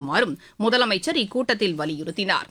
மேற்கொள்ளுமாறும் முதலமைச்சர் இக்கூட்டத்தில் வலியுறுத்தினார்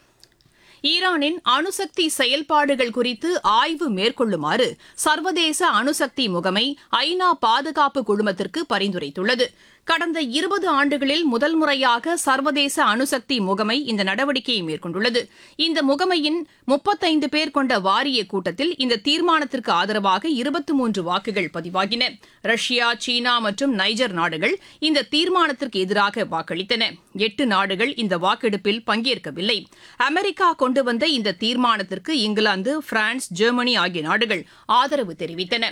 ஈரானின் அணுசக்தி செயல்பாடுகள் குறித்து ஆய்வு மேற்கொள்ளுமாறு சர்வதேச அணுசக்தி முகமை ஐநா பாதுகாப்பு குழுமத்திற்கு பரிந்துரைத்துள்ளது கடந்த இருபது ஆண்டுகளில் முதல் முறையாக சர்வதேச அணுசக்தி முகமை இந்த நடவடிக்கையை மேற்கொண்டுள்ளது இந்த முகமையின் முப்பத்தைந்து பேர் கொண்ட வாரிய கூட்டத்தில் இந்த தீர்மானத்திற்கு ஆதரவாக இருபத்தி மூன்று வாக்குகள் பதிவாகின ரஷ்யா சீனா மற்றும் நைஜர் நாடுகள் இந்த தீர்மானத்திற்கு எதிராக வாக்களித்தன எட்டு நாடுகள் இந்த வாக்கெடுப்பில் பங்கேற்கவில்லை அமெரிக்கா கொண்டு வந்த இந்த தீர்மானத்திற்கு இங்கிலாந்து பிரான்ஸ் ஜெர்மனி ஆகிய நாடுகள் ஆதரவு தெரிவித்தன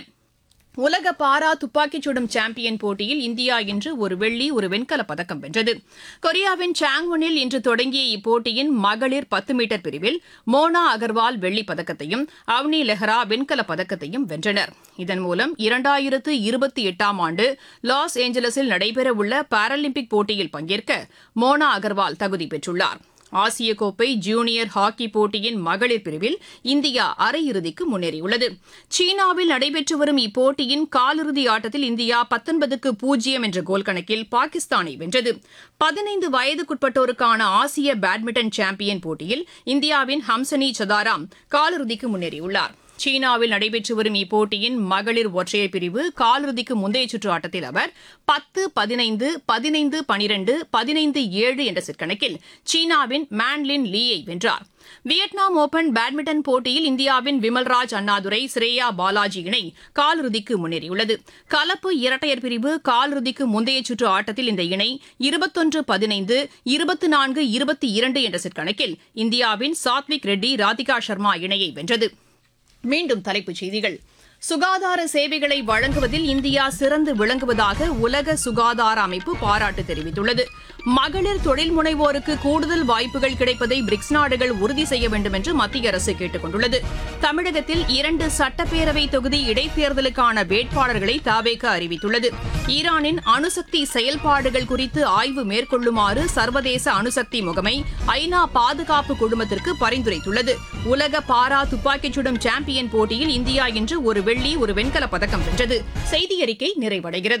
உலக பாரா துப்பாக்கிச் சுடும் சாம்பியன் போட்டியில் இந்தியா இன்று ஒரு வெள்ளி ஒரு வெண்கலப் பதக்கம் வென்றது கொரியாவின் சாங்வனில் இன்று தொடங்கிய இப்போட்டியின் மகளிர் பத்து மீட்டர் பிரிவில் மோனா அகர்வால் வெள்ளிப் பதக்கத்தையும் அவனி லெஹ்ரா வெண்கலப் பதக்கத்தையும் வென்றனர் இதன் மூலம் இரண்டாயிரத்து இருபத்தி எட்டாம் ஆண்டு லாஸ் ஏஞ்சலஸில் நடைபெறவுள்ள பாராலிம்பிக் போட்டியில் பங்கேற்க மோனா அகர்வால் தகுதி பெற்றுள்ளார் ஆசிய கோப்பை ஜூனியர் ஹாக்கி போட்டியின் மகளிர் பிரிவில் இந்தியா அரையிறுதிக்கு முன்னேறியுள்ளது சீனாவில் நடைபெற்று வரும் இப்போட்டியின் காலிறுதி ஆட்டத்தில் இந்தியா பத்தொன்பதுக்கு பூஜ்ஜியம் என்ற கோல் கணக்கில் பாகிஸ்தானை வென்றது பதினைந்து வயதுக்குட்பட்டோருக்கான ஆசிய பேட்மிண்டன் சாம்பியன் போட்டியில் இந்தியாவின் ஹம்சனி சதாராம் காலிறுதிக்கு முன்னேறியுள்ளார் சீனாவில் நடைபெற்று வரும் இப்போட்டியின் மகளிர் ஒற்றையர் பிரிவு காலிறுதிக்கு முந்தைய சுற்று ஆட்டத்தில் அவர் பத்து பதினைந்து பதினைந்து பனிரெண்டு பதினைந்து ஏழு என்ற செட் கணக்கில் சீனாவின் மேன்லின் லீயை வென்றார் வியட்நாம் ஓபன் பேட்மிண்டன் போட்டியில் இந்தியாவின் விமல்ராஜ் அண்ணாதுரை ஸ்ரேயா பாலாஜி இணை காலிறுதிக்கு முன்னேறியுள்ளது கலப்பு இரட்டையர் பிரிவு காலிறுதிக்கு முந்தைய சுற்று ஆட்டத்தில் இந்த இணை இருபத்தொன்று பதினைந்து இருபத்தி நான்கு இருபத்தி இரண்டு என்ற செட் கணக்கில் இந்தியாவின் சாத்விக் ரெட்டி ராதிகா சர்மா இணையை வென்றது மீண்டும் தலைப்புச் செய்திகள் சுகாதார சேவைகளை வழங்குவதில் இந்தியா சிறந்து விளங்குவதாக உலக சுகாதார அமைப்பு பாராட்டு தெரிவித்துள்ளது மகளிர் தொழில் முனைவோருக்கு கூடுதல் வாய்ப்புகள் கிடைப்பதை பிரிக்ஸ் நாடுகள் உறுதி செய்ய வேண்டும் என்று மத்திய அரசு கேட்டுக் கொண்டுள்ளது தமிழகத்தில் இரண்டு சட்டப்பேரவை தொகுதி இடைத்தேர்தலுக்கான வேட்பாளர்களை தாவேக அறிவித்துள்ளது ஈரானின் அணுசக்தி செயல்பாடுகள் குறித்து ஆய்வு மேற்கொள்ளுமாறு சர்வதேச அணுசக்தி முகமை ஐநா பாதுகாப்பு குழுமத்திற்கு பரிந்துரைத்துள்ளது உலக பாரா துப்பாக்கிச் சுடும் சாம்பியன் போட்டியில் இந்தியா இன்று ஒரு வெள்ளி ஒரு வெண்கலப் பதக்கம் வென்றது செய்தி அறிக்கை நிறைவடைகிறது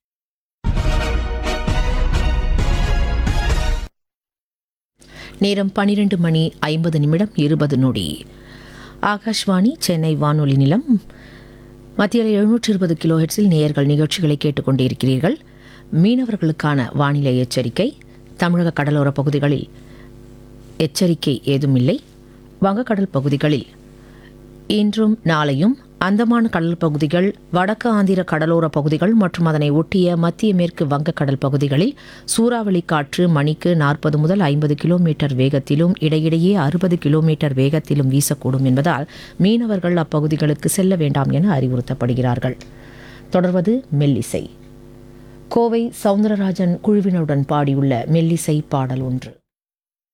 நேரம் பனிரெண்டு மணி ஐம்பது நிமிடம் இருபது நொடி ஆகாஷ்வாணி சென்னை வானொலி நிலம் மத்தியில் எழுநூற்றி இருபது கிலோ ஹெட்ஸில் நேயர்கள் நிகழ்ச்சிகளை கேட்டுக்கொண்டிருக்கிறீர்கள் மீனவர்களுக்கான வானிலை எச்சரிக்கை தமிழக கடலோர பகுதிகளில் எச்சரிக்கை ஏதுமில்லை வங்கக்கடல் பகுதிகளில் இன்றும் நாளையும் அந்தமான் கடல் பகுதிகள் வடக்கு ஆந்திர கடலோர பகுதிகள் மற்றும் அதனை ஒட்டிய மத்திய மேற்கு வங்கக்கடல் பகுதிகளில் சூறாவளி காற்று மணிக்கு நாற்பது முதல் ஐம்பது கிலோமீட்டர் வேகத்திலும் இடையிடையே அறுபது கிலோமீட்டர் வேகத்திலும் வீசக்கூடும் என்பதால் மீனவர்கள் அப்பகுதிகளுக்கு செல்ல வேண்டாம் என அறிவுறுத்தப்படுகிறார்கள் தொடர்வது மெல்லிசை கோவை சவுந்தரராஜன் குழுவினருடன் பாடியுள்ள மெல்லிசை பாடல் ஒன்று